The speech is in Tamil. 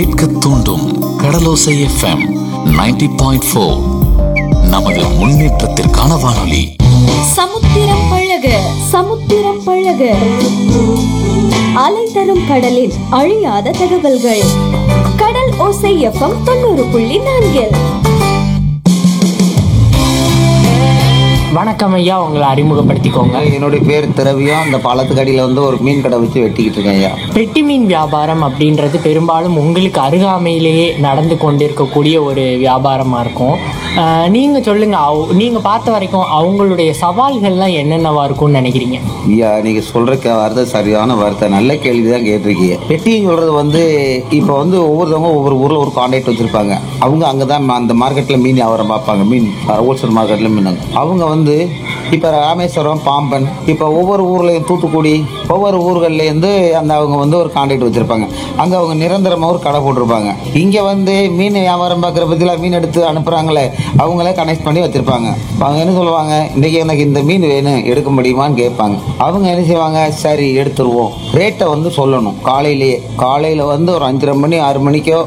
கேட்க தூண்டும் கடலோசை எஃப்எம் 90.4 பாயிண்ட் ஃபோர் நமது முன்னேற்றத்திற்கான வானொலி சமுத்திரம் பழக சமுத்திரம் பழக அலை தரும் கடலின் அழியாத தகவல்கள் கடல் ஓசை எஃப்எம் தொண்ணூறு புள்ளி நான்கில் வணக்கம் ஐயா உங்களை அறிமுகப்படுத்திக்கோங்க என்னுடைய பேர் திரவியம் இந்த பாலத்துக்கு அடியில் வந்து ஒரு மீன் கடை வச்சு வெட்டிக்கிட்டு இருக்கேன் ஐயா பெட்டி மீன் வியாபாரம் அப்படின்றது பெரும்பாலும் உங்களுக்கு அருகாமையிலேயே நடந்து கொண்டிருக்கக்கூடிய ஒரு வியாபாரமாக இருக்கும் ஆஹ் நீங்க சொல்லுங்க அவ- நீங்க பார்த்த வரைக்கும் அவங்களுடைய சவால்கள்லாம் என்னென்னவா இருக்கும்னு நினைக்கிறீங்க ஐயா நீங்கள் சொல்கிற கே வார்த்தை சரியான வார்த்தை நல்ல கேள்வி தான் கேட்டிருக்கீங்க வெட்டின்னு சொல்கிறது வந்து இப்போ வந்து ஒவ்வொருத்தவங்க ஒவ்வொரு ஊரில் ஒரு கான்டாக்ட் வச்சுருப்பாங்க அவங்க அங்கே தான் அந்த மார்க்கெட்டில் மீன் வியாபாரம் பார்ப்பாங்க மீன் ஹோல்சேல் மார்க்கெட்டில் மீன் வாங்க. அவங்க வந்து இப்போ ராமேஸ்வரம் பாம்பன் இப்போ ஒவ்வொரு ஊர்லேயும் தூத்துக்குடி ஒவ்வொரு ஊர்கள்லேருந்து அந்த அவங்க வந்து ஒரு கான்டாக்ட் வச்சுருப்பாங்க அங்கே அவங்க நிரந்தரமாக ஒரு கடை போட்டிருப்பாங்க இங்கே வந்து மீன் வியாபாரம் பார்க்குற பற்றிலாம் மீன் எடுத்து அனுப்புகிறாங்களே அவங்களே கனெக்ட் பண்ணி வச்சுருப்பாங்க அவங்க என்ன சொல்லுவாங்க இன்றைக்கி எனக்கு இந்த மீன் வேணும் எடுக்க முடியுமான்னு கேட்பாங்க அவங்க என்ன செய்வாங்க சரி எடுத்துருவோம் ரேட்டை வந்து சொல்லணும் காலையிலேயே காலையில் வந்து ஒரு அஞ்சரை மணி ஆறு மணிக்கோ